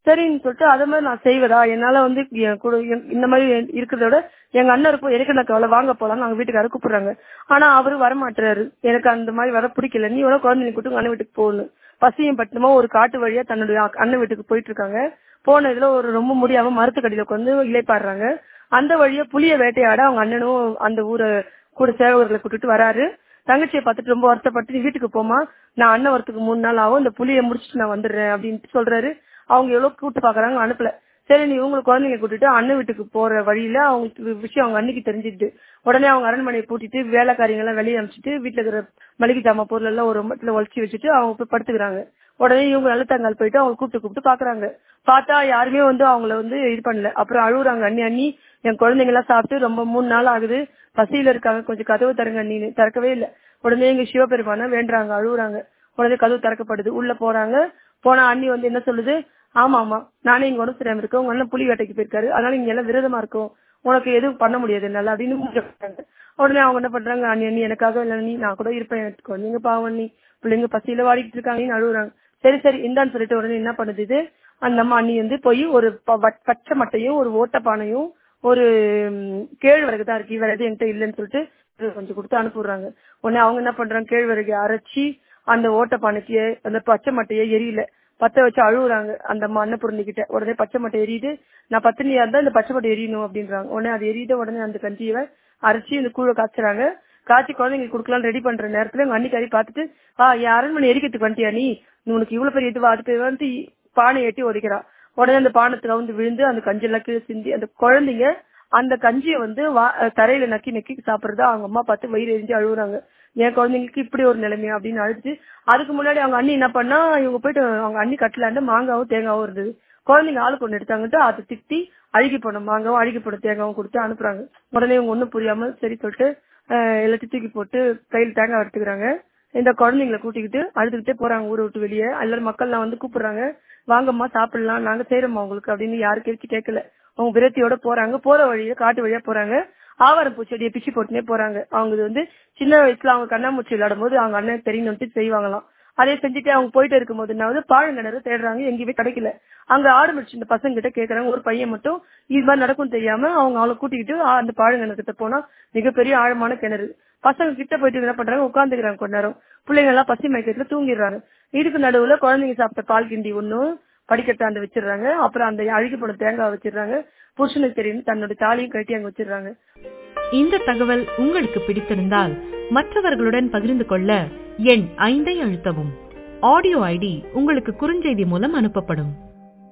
சரின்னு சொல்லிட்டு அதே மாதிரி நான் செய்வதா என்னால வந்து என் கூட என்- இந்த மாதிரி இருக்கிறத விட எங்க அண்ணன் இருக்கும் எனக்கு எனக்கு அவளை வாங்க போலாம் நாங்க வீட்டுக்காரர் கூப்பிடுறாங்க ஆனா அவரு வரமாட்டுறாரு எனக்கு அந்த மாதிரி வர பிடிக்கல நீ வேணா குழந்தைங்க கூட்டு உங்க அண்ணன் வீட்டுக்கு போகணும் பசியும் பட்டுமா ஒரு காட்டு வழியா தன்னுடைய அக்- அண்ணன் வீட்டுக்கு போயிட்டு இருக்காங்க போன இதுல ஒரு ரொம்ப முடியாம மரத்துக்கடியில உட்காந்து இலைப்பாடுறாங்க அந்த வழியா புளிய வேட்டையாட அவங்க அண்ணனும் அந்த ஊரை கூட சேவகர்களை கூட்டிட்டு வராரு தங்கச்சியை பார்த்துட்டு ரொம்ப வருத்தப்பட்டு நீ வீட்டுக்கு போமா நான் அண்ணன் வரத்துக்கு மூணு நாள் ஆகும் இந்த புளியை முடிச்சுட்டு நான் வந்துடுறேன் அப்படின்ட்டு சொல்றாரு அவங்க எவ்வளவு கூட்டு பாக்குறாங்க அனுப்பல சரி நீ உங்களுக்கு குழந்தைங்க கூட்டிட்டு அண்ணன் வீட்டுக்கு போற வழியில அவங்களுக்கு விஷயம் அவங்க அன்னைக்கு தெரிஞ்சிட்டு உடனே அவங்க அரண்மனையை பூட்டிட்டு வேலைக்காரிங்க எல்லாம் வெளியே அனுப்பிச்சிட்டு வீட்டுல இருக்கிற மளிகை ஜாமான் பொருள் எல்லாம் ஒரு மட்டில ஒழிச்சு வச்சுட்டு அவங்க போய் படுத்துக்கிறாங்க உடனே இவங்க நல்லத்தங்கால் போயிட்டு அவங்க கூப்பிட்டு கூப்பிட்டு பாக்குறாங்க பார்த்தா யாருமே வந்து அவங்கள வந்து இது பண்ணல அப்புறம் அழுகுறாங்க அண்ணி அண்ணி என் குழந்தைங்க எல்லாம் சாப்பிட்டு ரொம்ப மூணு நாள் ஆகுது பசியில இருக்காங்க கொஞ்சம் கதவு தருங்க அண்ணின்னு திறக்கவே இல்ல உடனே எங்க சிவபெருமான வேண்டுறாங்க அழுகுறாங்க உடனே கதவு திறக்கப்படுது உள்ள போறாங்க போனா அண்ணி வந்து என்ன சொல்லுது ஆமா ஆமா நானே இங்க உடம்பு சரியாம இருக்கேன் உங்க அண்ணன் புலி வேட்டைக்கு போயிருக்காரு அதனால இங்க எல்லாம் விரதமா இருக்கும் உனக்கு எதுவும் பண்ண முடியாது என்னால அப்படின்னு மூஞ்ச வைக்கிறாங்க. உடனே அவங்க என்ன பண்றாங்க அண்ணி அண்ணி எனக்காக இல்ல நீ நான் கூட இருப்பேன் எனக்கு குழந்தைங்க பாவம் நீ பிள்ளைங்க பசியில வாடிக்கிட்டு இருக்காங்கன்னு அழுகுறாங்க சரி சரி இந்தான்னு சொல்லிட்டு உடனே என்ன பண்ணுது இது அந்த அம்மா அண்ணி வந்து போய் ஒரு ப- வட்- பச்சை மட்டையும் ஒரு ஓட்டப்பானையும் ஒரு ம், கேழ்வரகு தான் இருக்கு வேற எதுவும் என்கிட்ட இல்லைன்னு சொல்லிட்டு இது கொஞ்சம் கொடுத்து அனுப்பிடுறாங்க உடனே அவங்க என்ன பண்றாங்க கேழ்வரகு அரைச்சி அந்த ஓட்டப்பானைக்கு அந்த பச்சை மட்டையை எரியல பத்த வச்சு அழுகுறாங்க அந்த அம்மா அன்னபூர்ணிக்கிட்ட உடனே பச்சை மட்டை எரியுது நான் பத்தினியா இருந்தா இந்த பச்சை மட்டை எரியணும் அப்படின்றாங்க உடனே அது எரியுத உடனே அந்த கஞ்சியை அரைச்சி இந்த கூழ காய்ச்சறாங்க காய்ச்சி குழந்தைங்களுக்கு கொடுக்கலாம் ரெடி பண்ற நேரத்துல எங்க அன்னிக்காரி பார்த்துட்டு ஆ என் அரண்மனை எரிக்கிறதுக்கு வந்துட்டியா நீ உனக்கு இவ்வளவு பெரிய இதுவா அதுக்கு வந்து பானை எட்டி உதைக்கிறா உடனே அந்த பானத்துல வந்து விழுந்து அந்த கஞ்செல்லாம் கீழே சிந்தி அந்த குழந்தைங்க அந்த கஞ்சியை வந்து வா- தரையில நக்கி நக்கி சாப்பிடுறதா அவங்க அம்மா பார்த்து வயிறு எரிஞ்சு அழுகுறாங்க என் குழந்தைங்களுக்கு இப்படி ஒரு நிலைமை அப்படின்னு அழுது அதுக்கு முன்னாடி அவங்க அண்ணி என்ன பண்ணா இவங்க போயிட்டு அவங்க அண்ணி கட்டலாண்டு மாங்காவும் தேங்காவும் இருந்தது குழந்தைங்க ஆளுக்கு ஒண்ணு எடுத்தாங்கட்டு அதை திட்டி அழுகி போன மாங்காவும் அழுகி போன தேங்காவும் கொடுத்து அனுப்புறாங்க உடனே இவங்க ஒண்ணும் புரியாம சரி சொல்லிட்டு ஆஹ் எல்லாத்தையும் தூக்கி போட்டு கையில் தேங்காய் எடுத்துக்கிறாங்க இந்த குழந்தைங்களை கூட்டிக்கிட்டு அழுதுகிட்டே போறாங்க ஊரை விட்டு வெளியே எல்லாரும் மக்கள்லாம் வந்து கூப்பிடுறாங்க வாங்கம்மா சாப்பிடலாம் நாங்க செய்யறோம்மா உங்களுக்கு அப்படின்னு யாரும் கேள்வி கேட்கல அவங்க விரத்தியோட போறாங்க போற வழியா காட்டு வழியா போறாங்க ஆவாரம் பூச்செடியை பிச்சு போட்டுனே போறாங்க அவங்க இது வந்து சின்ன வயசுல அவங்க கண்ணாமூச்சி விளையாடும் போது அவங்க அண்ணன் தெரியணும்ட்டு செய்வாங்களாம் அதே செஞ்சுட்டு அவங்க போயிட்டு இருக்கும்போது என்ன ஆகுது பாழங்கிணறு தேடுறாங்க எங்கேயுமே கிடைக்கல அங்க ஆடு முடிச்சு இந்த பசங்க கிட்ட கேக்குறாங்க ஒரு பையன் மட்டும் இது மாதிரி நடக்கும் தெரியாம அவங்க அவளை கூட்டிக்கிட்டு ஆ, அந்த பாழங்கிணறு கிட்ட போனா மிகப்பெரிய ஆழமான கிணறு பசங்க கிட்ட போயிட்டு என்ன பண்றாங்க உட்காந்துக்கிறாங்க கொஞ்ச நேரம் பிள்ளைங்க எல்லாம் பசி மயக்கத்துல தூங்கிடுறாங்க இதுக்கு நடுவுல குழந்தைங்க சாப்பிட்ட பால் கிண்டி ஒண்ணும் படிக்கட்டாண்டு வச்சிடுறாங்க அப்புறம் அந்த அழுகி போன தேங்காய் வச்சிடுறாங்க புருஷனுக்கு தெரியும் தன்னோட தாலியும் கட்டி அங்க வச்சிடுறாங்க இந்த தகவல் உங்களுக்கு பிடித்திருந்தால் மற்றவர்களுடன் பகிர்ந்து கொள்ள எண் ஐந்தை அழுத்தவும் ஆடியோ ஐடி உங்களுக்கு குறுஞ்செய்தி மூலம் அனுப்பப்படும்